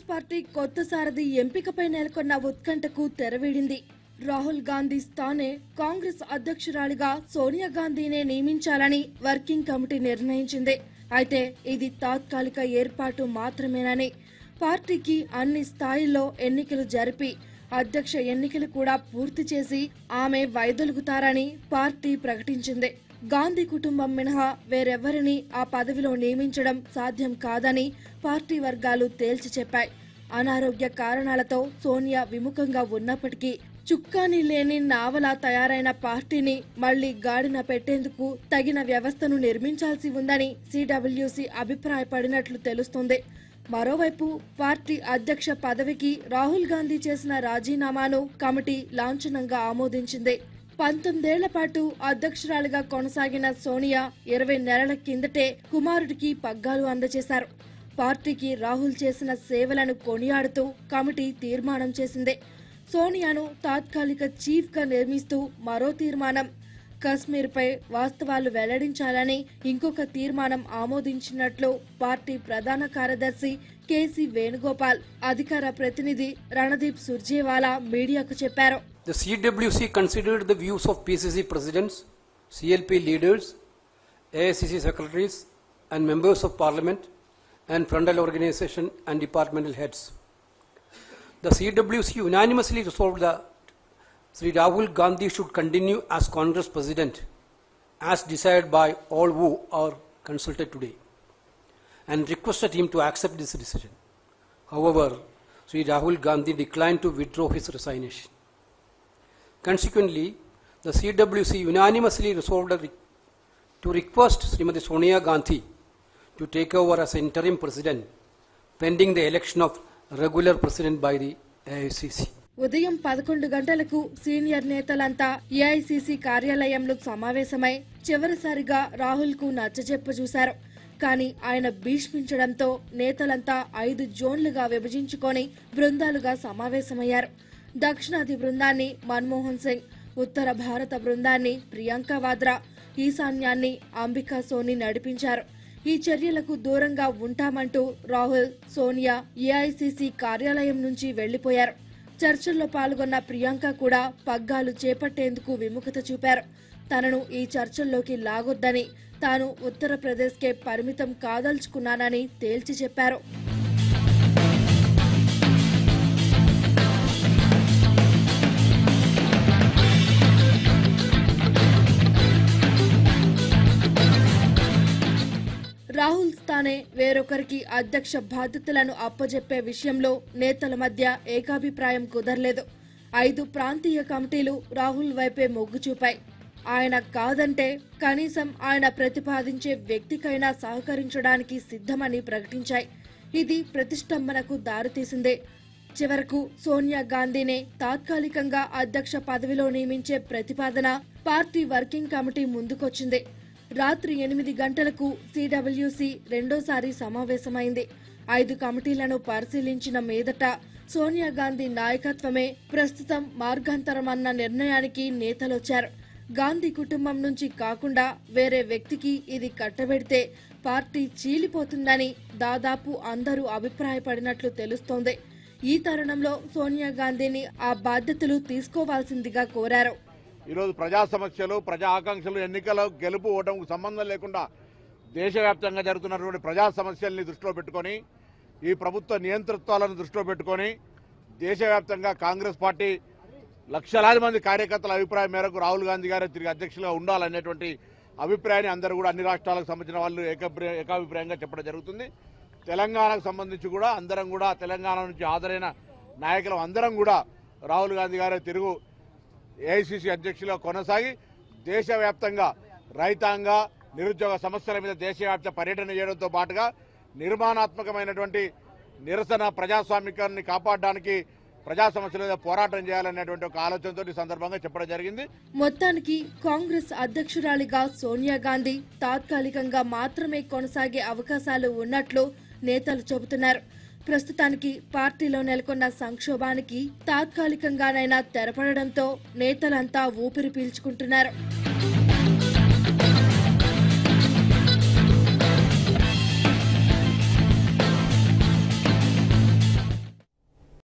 Party కొత్త సారథి ఎంపికపై నెలకొన్న ఉత్కంఠకు తెరవీడింది రాహుల్ గాంధీ స్థానే కాంగ్రెస్ అధ్యక్షురాలిగా సోనియా గాంధీనే నియమించాలని వర్కింగ్ కమిటీ నిర్ణయించింది అయితే ఇది తాత్కాలిక ఏర్పాటు మాత్రమేనని పార్టీకి అన్ని స్థాయిల్లో ఎన్నికలు జరిపి అధ్యక్ష ఎన్నికలు కూడా పూర్తి చేసి ఆమె వైదొలుగుతారని పార్టీ ప్రకటించింది గాంధీ కుటుంబం మినహా వేరెవ్వరిని ఆ పదవిలో నియమించడం సాధ్యం కాదని పార్టీ వర్గాలు తేల్చి చెప్పాయి అనారోగ్య కారణాలతో సోనియా విముఖంగా ఉన్నప్పటికీ చుక్కాని లేని నావలా తయారైన పార్టీని మళ్లీ గాడిన పెట్టేందుకు తగిన వ్యవస్థను నిర్మించాల్సి ఉందని సిడబ్ల్యూసి అభిప్రాయపడినట్లు తెలుస్తోంది మరోవైపు పార్టీ అధ్యక్ష పదవికి రాహుల్ గాంధీ చేసిన రాజీనామాను కమిటీ లాంఛనంగా ఆమోదించింది పంతొమ్మిదేళ్ల పాటు అధ్యక్షురాలిగా కొనసాగిన సోనియా ఇరవై నెలల కిందటే కుమారుడికి పగ్గాలు అందజేశారు పార్టీకి రాహుల్ చేసిన సేవలను కొనియాడుతూ కమిటీ తీర్మానం చేసింది సోనియాను తాత్కాలిక చీఫ్ గా నిర్మిస్తూ మరో తీర్మానం కశ్మీర్పై వాస్తవాలు వెల్లడించాలని ఇంకొక తీర్మానం ఆమోదించినట్లు పార్టీ ప్రధాన కార్యదర్శి కేసీ వేణుగోపాల్ అధికార ప్రతినిధి రణదీప్ సుర్జేవాలా మీడియాకు చెప్పారు The CWC considered the views of PCC presidents, CLP leaders, AICC secretaries, and members of parliament, and frontal organization and departmental heads. The CWC unanimously resolved that Sri Rahul Gandhi should continue as Congress president, as decided by all who are consulted today, and requested him to accept this decision. However, Sri Rahul Gandhi declined to withdraw his resignation. Consequently, the CWC unanimously resolved a re- to request Srimati Sonia Gandhi to take over as interim president pending the election of regular president by the AICC. ఉదయం పదకొండు గంటలకు senior నేతలంతా AICC కార్యాలయంలో సమావేశమై చివరిసారిగా రాహుల్ కు నచ్చజెప్ప చూశారు కానీ ఆయన భీష్మించడంతో నేతలంతా ఐదు జోన్లుగా విభజించుకొని బృందాలుగా సమావేశమయ్యారు దక్షిణాది బృందాన్ని మన్మోహన్ సింగ్ ఉత్తర భారత బృందాన్ని ప్రియాంక వాద్రా ఈశాన్యాన్ని అంబికా సోని నడిపించారు ఈ చర్యలకు దూరంగా ఉంటామంటూ రాహుల్ సోనియా ఏఐసీసీ కార్యాలయం నుంచి వెళ్లిపోయారు చర్చల్లో పాల్గొన్న ప్రియాంక కూడా పగ్గాలు చేపట్టేందుకు విముఖత చూపారు తనను ఈ చర్చల్లోకి లాగొద్దని తాను ఉత్తరప్రదేశ్కే పరిమితం కాదలుచుకున్నానని తేల్చి చెప్పారు రాహుల్ స్థానే వేరొకరికి అధ్యక్ష బాధ్యతలను అప్పజెప్పే విషయంలో నేతల మధ్య ఏకాభిప్రాయం కుదరలేదు ఐదు ప్రాంతీయ కమిటీలు రాహుల్ వైపే మొగ్గు చూపాయి ఆయన కాదంటే కనీసం ఆయన ప్రతిపాదించే వ్యక్తికైనా సహకరించడానికి సిద్ధమని ప్రకటించాయి ఇది ప్రతిష్టంభనకు దారితీసింది చివరకు సోనియా గాంధీనే తాత్కాలికంగా అధ్యక్ష పదవిలో నియమించే ప్రతిపాదన పార్టీ వర్కింగ్ కమిటీ ముందుకొచ్చింది రాత్రి ఎనిమిది గంటలకు సిడబ్ల్యూసి రెండోసారి సమావేశమైంది ఐదు కమిటీలను పరిశీలించిన మీదట సోనియా గాంధీ నాయకత్వమే ప్రస్తుతం మార్గాంతరమన్న నిర్ణయానికి నేతలొచ్చారు గాంధీ కుటుంబం నుంచి కాకుండా వేరే వ్యక్తికి ఇది కట్టబెడితే పార్టీ చీలిపోతుందని దాదాపు అందరూ అభిప్రాయపడినట్లు తెలుస్తోంది ఈ తరుణంలో సోనియా గాంధీని ఆ బాధ్యతలు తీసుకోవాల్సిందిగా కోరారు ఈరోజు ప్రజా సమస్యలు ప్రజా ఆకాంక్షలు ఎన్నికల గెలుపు ఓటముకు సంబంధం లేకుండా దేశవ్యాప్తంగా జరుగుతున్నటువంటి ప్రజా సమస్యల్ని దృష్టిలో పెట్టుకొని ఈ ప్రభుత్వ నియంతృత్వాలను దృష్టిలో పెట్టుకొని దేశవ్యాప్తంగా కాంగ్రెస్ పార్టీ లక్షలాది మంది కార్యకర్తల అభిప్రాయం మేరకు రాహుల్ గాంధీ గారు తిరిగి అధ్యక్షులుగా ఉండాలనేటువంటి అభిప్రాయాన్ని అందరూ కూడా అన్ని రాష్ట్రాలకు సంబంధించిన వాళ్ళు ఏకప్రి- ఏకాభిప్రాయంగా చెప్పడం జరుగుతుంది తెలంగాణకు సంబంధించి కూడా అందరం కూడా తెలంగాణ నుంచి హాజరైన నాయకులు అందరం కూడా రాహుల్ గాంధీ గారు తిరుగు ఏఐసిసి అధ్యక్షులుగా కొనసాగి దేశవ్యాప్తంగా రైతాంగ నిరుద్యోగ సమస్యల మీద దేశవ్యాప్త పర్యటన చేయడంతో పాటుగా నిర్మాణాత్మకమైనటువంటి నిరసన ప్రజాస్వామికాన్ని కాపాడడానికి ప్రజా సమస్యల మీద పోరాటం చేయాలనేటువంటి ఒక ఆలోచనతో ఈ సందర్భంగా చెప్పడం జరిగింది మొత్తానికి కాంగ్రెస్ అధ్యక్షురాలిగా సోనియా గాంధీ తాత్కాలికంగా మాత్రమే కొనసాగే అవకాశాలు ఉన్నట్లు నేతలు చెబుతున్నారు ప్రస్తుతానికి పార్టీలో నెలకొన్న సంక్షోభానికి తాత్కాలికంగానైనా తెరపడడంతో నేతలంతా ఊపిరి పీల్చుకుంటున్నారు